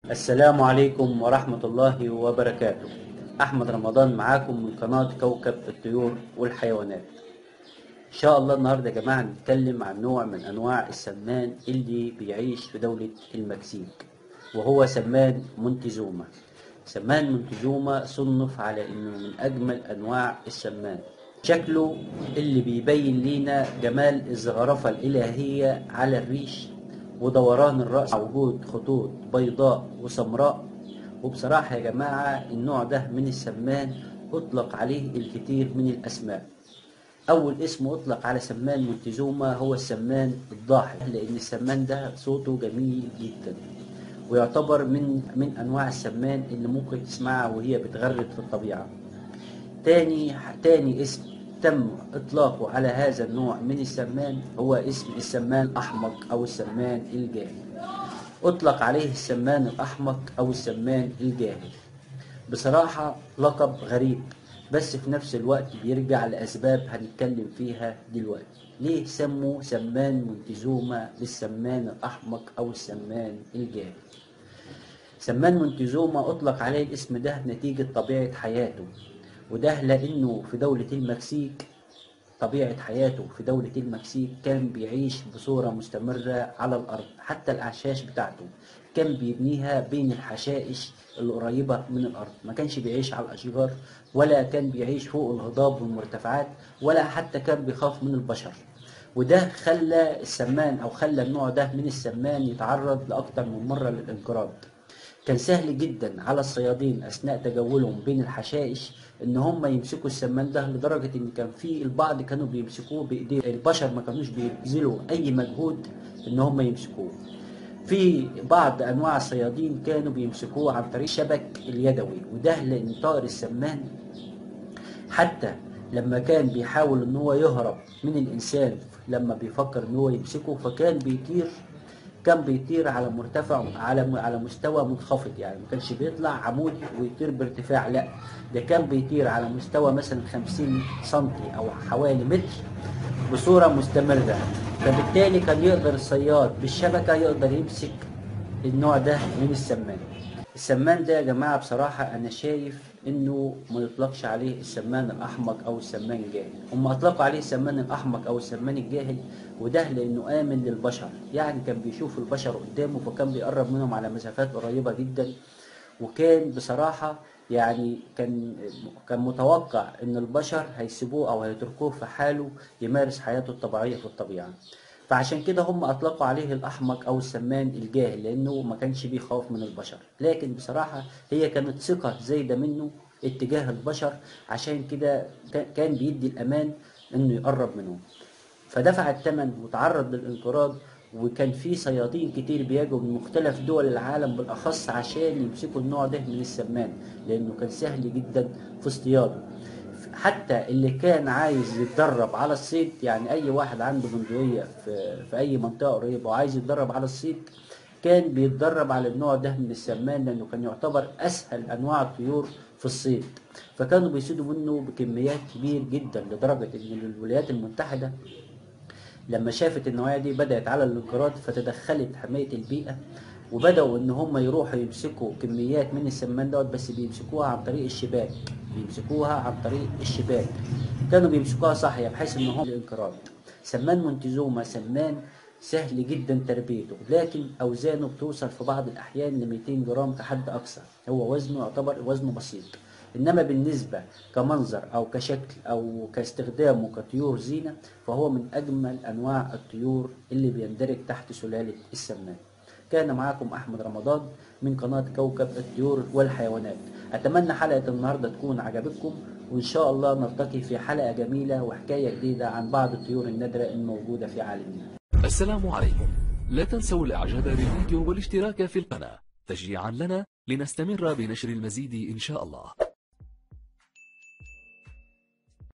السلام عليكم ورحمة الله وبركاته أحمد رمضان معاكم من قناة كوكب الطيور والحيوانات إن شاء الله النهاردة يا جماعة نتكلم عن نوع من أنواع السمان اللي بيعيش في دولة المكسيك وهو سمان مونتيزوما سمان مونتيزوما صنف على إنه من أجمل أنواع السمان شكله اللي بيبين لينا جمال الزخرفة الإلهية على الريش ودوران الرأس مع وجود خطوط بيضاء وسمراء وبصراحة يا جماعة النوع ده من السمان أطلق عليه الكثير من الأسماء أول اسم أطلق على سمان مونتيزوما هو السمان الضاحك لأن السمان ده صوته جميل جدا ويعتبر من من أنواع السمان اللي ممكن تسمعها وهي بتغرد في الطبيعة تاني تاني اسم تم إطلاقه على هذا النوع من السمان هو اسم السمان الأحمق أو السمان الجاهل أطلق عليه السمان الأحمق أو السمان الجاهل بصراحة لقب غريب بس في نفس الوقت بيرجع لأسباب هنتكلم فيها دلوقتي ليه سموا سمان مونتيزوما بالسمان الأحمق أو السمان الجاهل سمان مونتيزوما أطلق عليه الاسم ده نتيجة طبيعة حياته وده لأنه في دولة المكسيك طبيعة حياته في دولة المكسيك كان بيعيش بصورة مستمرة على الأرض حتى الأعشاش بتاعته كان بيبنيها بين الحشائش القريبة من الأرض ما كانش بيعيش على الأشجار ولا كان بيعيش فوق الهضاب والمرتفعات ولا حتى كان بيخاف من البشر وده خلى السمان أو خلى النوع ده من السمان يتعرض لأكتر من مرة للانقراض كان سهل جدا على الصيادين اثناء تجولهم بين الحشائش ان هم يمسكوا السمان ده لدرجه ان كان في البعض كانوا بيمسكوه بايديهم البشر ما كانوش بيبذلوا اي مجهود ان هم يمسكوه في بعض انواع الصيادين كانوا بيمسكوه عن طريق الشبك اليدوي وده لان طائر السمان حتى لما كان بيحاول ان هو يهرب من الانسان لما بيفكر ان هو يمسكه فكان بيطير كان بيطير على مرتفع على على مستوى منخفض يعني ما كانش بيطلع عمودي ويطير بارتفاع لا ده كان بيطير على مستوى مثلا 50 سم او حوالي متر بصوره مستمره فبالتالي كان يقدر الصياد بالشبكه يقدر يمسك النوع ده من السمان السمان ده يا جماعه بصراحه انا شايف انه ما يطلقش عليه السمان الاحمق او السمان الجاهل هم اطلقوا عليه السمان الاحمق او السمان الجاهل وده لانه امن للبشر يعني كان بيشوف البشر قدامه فكان بيقرب منهم على مسافات قريبه جدا وكان بصراحه يعني كان كان متوقع ان البشر هيسيبوه او هيتركوه في حاله يمارس حياته الطبيعيه في الطبيعه فعشان كده هم اطلقوا عليه الاحمق او السمان الجاهل لانه ما كانش بيخاف من البشر لكن بصراحه هي كانت ثقه زايده منه اتجاه البشر عشان كده كان بيدي الامان انه يقرب منهم فدفع الثمن وتعرض للانقراض وكان في صيادين كتير بيجوا من مختلف دول العالم بالاخص عشان يمسكوا النوع ده من السمان لانه كان سهل جدا في اصطياده حتى اللي كان عايز يتدرب على الصيد يعني اي واحد عنده بندقية في, في اي منطقة قريبة وعايز يتدرب على الصيد كان بيتدرب على النوع ده من السمان لانه كان يعتبر اسهل انواع الطيور في الصيد فكانوا بيصيدوا منه بكميات كبير جدا لدرجة ان الولايات المتحدة لما شافت النوعية دي بدأت على الانقراض فتدخلت حماية البيئة وبدأوا ان هم يروحوا يمسكوا كميات من السمان دوت بس بيمسكوها عن طريق الشباك بيمسكوها عن طريق الشباك كانوا بيمسكوها صحية بحيث ان هم الانقراض سمان مونتيزوما سمان سهل جدا تربيته لكن اوزانه بتوصل في بعض الاحيان ل 200 جرام كحد اقصى هو وزنه يعتبر وزنه بسيط انما بالنسبة كمنظر او كشكل او كاستخدامه كطيور زينة فهو من اجمل انواع الطيور اللي بيندرج تحت سلالة السمان كان معكم احمد رمضان من قناة كوكب الطيور والحيوانات اتمنى حلقة النهاردة تكون عجبتكم وان شاء الله نلتقي في حلقة جميلة وحكاية جديدة عن بعض الطيور النادرة الموجودة في عالمنا السلام عليكم لا تنسوا الاعجاب بالفيديو والاشتراك في القناة تشجيعا لنا لنستمر بنشر المزيد ان شاء الله